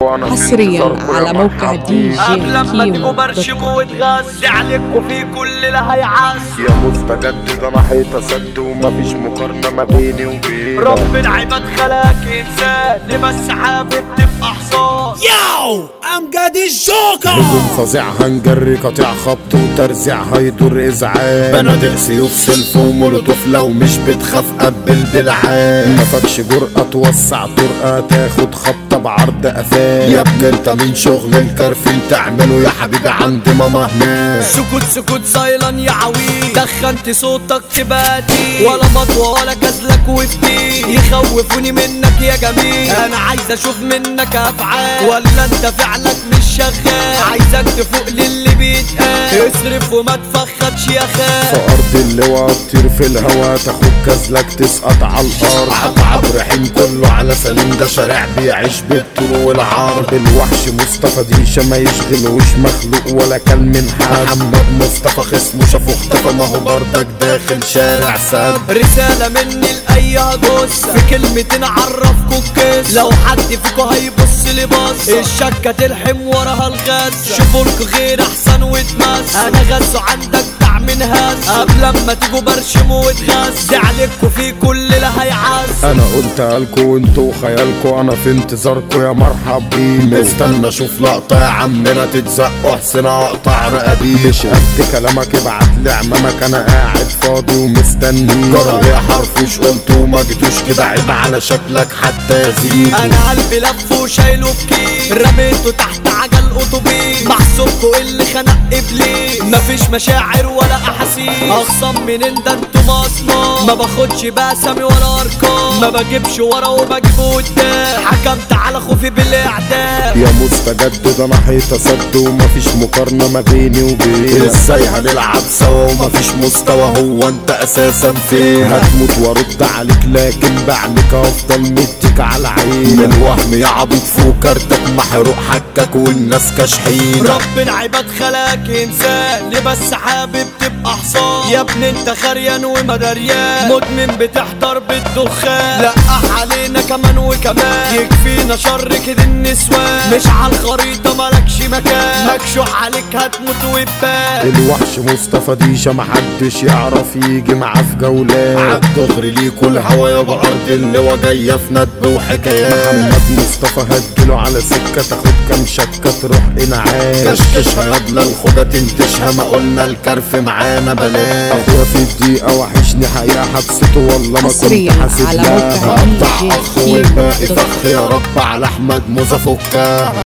وانا في حصريا انتظاركم يا على موقع مرحب دي بيك. قبل جي ما كيمو تبقوا دوت برشموا وتغز عليكوا في كل اللي هيعز يا مستجد انا حيطة سد ومفيش مقارنة ما بيني وبينك رب العباد خلاك انسان ليه بس حابب تبقى حصان Yo, امجد الجوكر هجوم فظيع هنجري قطيع خبط وترزيع هيدور ازعاج بنادق سيوف سلف ومولوتوف لو مش بتخاف قبل بالعاد مفكش جرأة توسع طرقة تاخد خبطة بعرض قفاك يا ابني انت من شغل الكرفين تعمله يا حبيبي عند ماما هناك سكوت سكوت سايلان يا عويل دخنت صوتك تباتي ولا مطوة ولا كزلك وفتي يخوفوني منك يا جميل انا عايز اشوف منك افعال ولا انت فعلك مش شغال عايزك تفوق للي بيتقال اصرف وما تفخدش يا في خال ارض اللواء تطير في الهوا تاخد كزلك تسقط على الارض عب رحيم كله على سليم ده شارع بيعيش بالطول والعرض الوحش مصطفى ديشة ما يشغلوش مخلوق ولا كان من حد محمد مصطفى خصمه شافه اختفى ما هو بردك داخل شارع سد رسالة مني لأي هجوس في كلمتين عرفكوا الكيس لو حد فيكوا هيبص لي بص الشكة تلحم وراها الغاز شوفولكوا غير أحسن وتمس أنا غزو عندك دع من هز قبل ما تيجوا برشموا وتغز دي عليكوا في كل اللي هيعز انا قلتها لكم وانتوا خيالكم انا في انتظاركم يا مرحب بيه مستنى اشوف لقطة يا عمنا تتزقوا حسين اقطع رقبي مش قد كلامك ابعت لي عمامك انا قاعد فاضي ومستني جرى يا حرفوش قلت وما جيتوش كده عيب على شكلك حتى يزيد انا قلبي لف وشايله في كيس رميته تحت عجل اتوبيس محسوبكوا اللي خنق ابليس مفيش مشاعر ولا احاسيس اخصم من ان ده انتوا مصنع ما باخدش باسامي ولا ارقام ما بجيبش ورا وبجيب قدام حكمت على خوفي بالاعدام يا مستجد انا حيطة سد ومفيش مقارنة ما بيني وبينك ازاي هنلعب سوا ومفيش مستوى هو انت اساسا فين هتموت وارد عليك لكن بعدك افضل مديك على عينك من وهم يا عبيط فوق كارتك محروق حكك والناس كاشحين رب العباد خلاك انسان ليه بس حابب تبقى حصان يا ابني انت خريان ومدريان مدمن بتحضر بالدخان لقح علينا كمان وكمان يكفينا شر كده النسوان مش على الخريطة مالكش مكان مكشوح عليك هتموت وتبان الوحش مصطفى ديشة محدش يعرف يجي معاه في جولات عالدغري ليكوا الهوا يا بأرض اللواء جاية في ندب وحكايات محمد مصطفى هتجيله على سكة تاخد كام شكة تروح انعام كشكشها يضل الخوجة تنتشها ما قلنا الكرف معانا بلاش اخويا في الدقيقة وحشني حقيقة حبسته والله ما كنت حصريا حاسب على لها موقع دي هقطع جي اخ كيمو والباقي دوت فخ يا رب على احمد موزة فكها